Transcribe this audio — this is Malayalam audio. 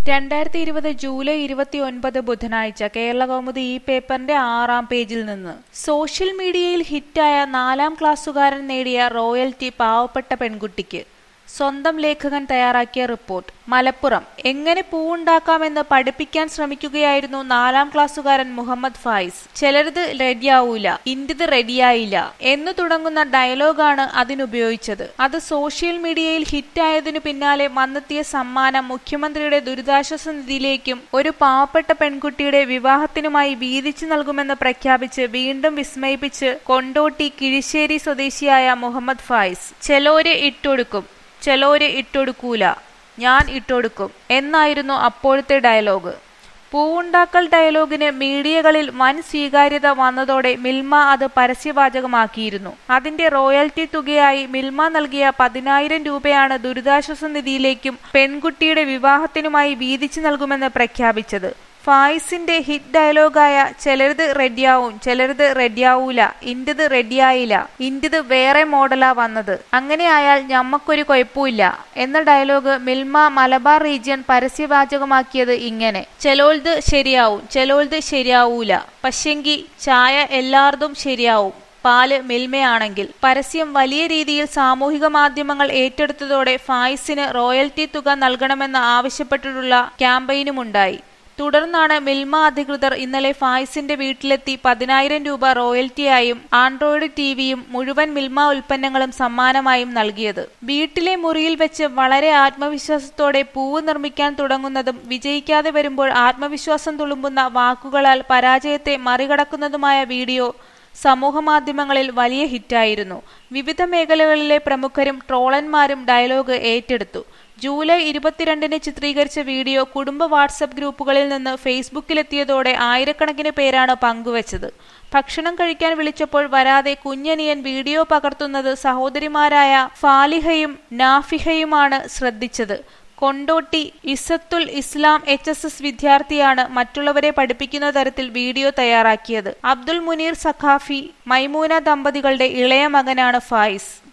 രണ്ടായിരത്തി ഇരുപത് ജൂലൈ ഇരുപത്തിയൊൻപത് ബുധനാഴ്ച കേരളകൗമുദി ഈ പേപ്പറിന്റെ ആറാം പേജിൽ നിന്ന് സോഷ്യൽ മീഡിയയിൽ ഹിറ്റായ നാലാം ക്ലാസ്സുകാരൻ നേടിയ റോയൽറ്റി പാവപ്പെട്ട പെൺകുട്ടിക്ക് സ്വന്തം ലേഖകൻ തയ്യാറാക്കിയ റിപ്പോർട്ട് മലപ്പുറം എങ്ങനെ പൂവുണ്ടാക്കാമെന്ന് പഠിപ്പിക്കാൻ ശ്രമിക്കുകയായിരുന്നു നാലാം ക്ലാസ്സുകാരൻ മുഹമ്മദ് ഫായിസ് ചിലരത് റെഡിയാവൂല ഇന്റത് റെഡിയായില്ല എന്നു തുടങ്ങുന്ന ഡയലോഗാണ് അതിനുപയോഗിച്ചത് അത് സോഷ്യൽ മീഡിയയിൽ ഹിറ്റായതിനു പിന്നാലെ വന്നെത്തിയ സമ്മാനം മുഖ്യമന്ത്രിയുടെ ദുരിതാശ്വാസ നിധിയിലേക്കും ഒരു പാവപ്പെട്ട പെൺകുട്ടിയുടെ വിവാഹത്തിനുമായി വീതിച്ചു നൽകുമെന്ന് പ്രഖ്യാപിച്ച് വീണ്ടും വിസ്മയിപ്പിച്ച് കൊണ്ടോട്ടി കിഴിശ്ശേരി സ്വദേശിയായ മുഹമ്മദ് ഫായിസ് ചെലോര് ഇട്ടൊടുക്കും ചെലോര് ഇട്ടൊടുക്കൂല ഞാൻ ഇട്ടൊടുക്കും എന്നായിരുന്നു അപ്പോഴത്തെ ഡയലോഗ് പൂവുണ്ടാക്കൽ ഡയലോഗിന് മീഡിയകളിൽ വൻ സ്വീകാര്യത വന്നതോടെ മിൽമ അത് പരസ്യവാചകമാക്കിയിരുന്നു അതിന്റെ റോയൽറ്റി തുകയായി മിൽമ നൽകിയ പതിനായിരം രൂപയാണ് ദുരിതാശ്വാസ നിധിയിലേക്കും പെൺകുട്ടിയുടെ വിവാഹത്തിനുമായി വീതിച്ചു നൽകുമെന്ന് പ്രഖ്യാപിച്ചത് ഫായിസിന്റെ ഹിറ്റ് ഡയലോഗായ ചിലരത് റെഡിയാവും ചിലരത് റെഡിയാവൂല ഇന്റത് റെഡിയായില്ല ഇന്റത് വേറെ മോഡലാ വന്നത് അങ്ങനെയായാൽ ഞമ്മക്കൊരു കുഴപ്പമില്ല എന്ന ഡയലോഗ് മിൽമ മലബാർ റീജിയൻ പരസ്യവാചകമാക്കിയത് ഇങ്ങനെ ചെലോൽത് ശരിയാവും ചെലോൽത് ശരിയാവൂല പക്ഷെങ്കി ചായ എല്ലാവർതും ശരിയാവും പാല് മിൽമയാണെങ്കിൽ പരസ്യം വലിയ രീതിയിൽ സാമൂഹിക മാധ്യമങ്ങൾ ഏറ്റെടുത്തതോടെ ഫായിസിന് റോയൽറ്റി തുക നൽകണമെന്ന് ആവശ്യപ്പെട്ടിട്ടുള്ള ക്യാമ്പയിനുമുണ്ടായി തുടർന്നാണ് മിൽമ അധികൃതർ ഇന്നലെ ഫായിസിന്റെ വീട്ടിലെത്തി പതിനായിരം രൂപ റോയൽറ്റിയായും ആൻഡ്രോയിഡ് ടിവിയും മുഴുവൻ മിൽമ ഉൽപ്പന്നങ്ങളും സമ്മാനമായും നൽകിയത് വീട്ടിലെ മുറിയിൽ വെച്ച് വളരെ ആത്മവിശ്വാസത്തോടെ പൂവ് നിർമ്മിക്കാൻ തുടങ്ങുന്നതും വിജയിക്കാതെ വരുമ്പോൾ ആത്മവിശ്വാസം തുളുമ്പുന്ന വാക്കുകളാൽ പരാജയത്തെ മറികടക്കുന്നതുമായ വീഡിയോ സമൂഹമാധ്യമങ്ങളിൽ വലിയ ഹിറ്റായിരുന്നു വിവിധ മേഖലകളിലെ പ്രമുഖരും ട്രോളന്മാരും ഡയലോഗ് ഏറ്റെടുത്തു ജൂലൈ ഇരുപത്തിരണ്ടിന് ചിത്രീകരിച്ച വീഡിയോ കുടുംബ വാട്സപ്പ് ഗ്രൂപ്പുകളിൽ നിന്ന് ഫേസ്ബുക്കിലെത്തിയതോടെ ആയിരക്കണക്കിന് പേരാണ് പങ്കുവച്ചത് ഭക്ഷണം കഴിക്കാൻ വിളിച്ചപ്പോൾ വരാതെ കുഞ്ഞനിയൻ വീഡിയോ പകർത്തുന്നത് സഹോദരിമാരായ ഫാലിഹയും നാഫിഹയുമാണ് ശ്രദ്ധിച്ചത് Kondotty Izzathul Islam H S S വിദ്യാർത്ഥിയാണ് മറ്റുള്ളവരെ പഠിപ്പിക്കുന്ന തരത്തിൽ വീഡിയോ തയ്യാറാക്കിയത് അബ്ദുൽ മുനീർ സഖാഫി മൈമൂന ദമ്പതികളുടെ ഇളയ മകനാണ് ഫായിസ്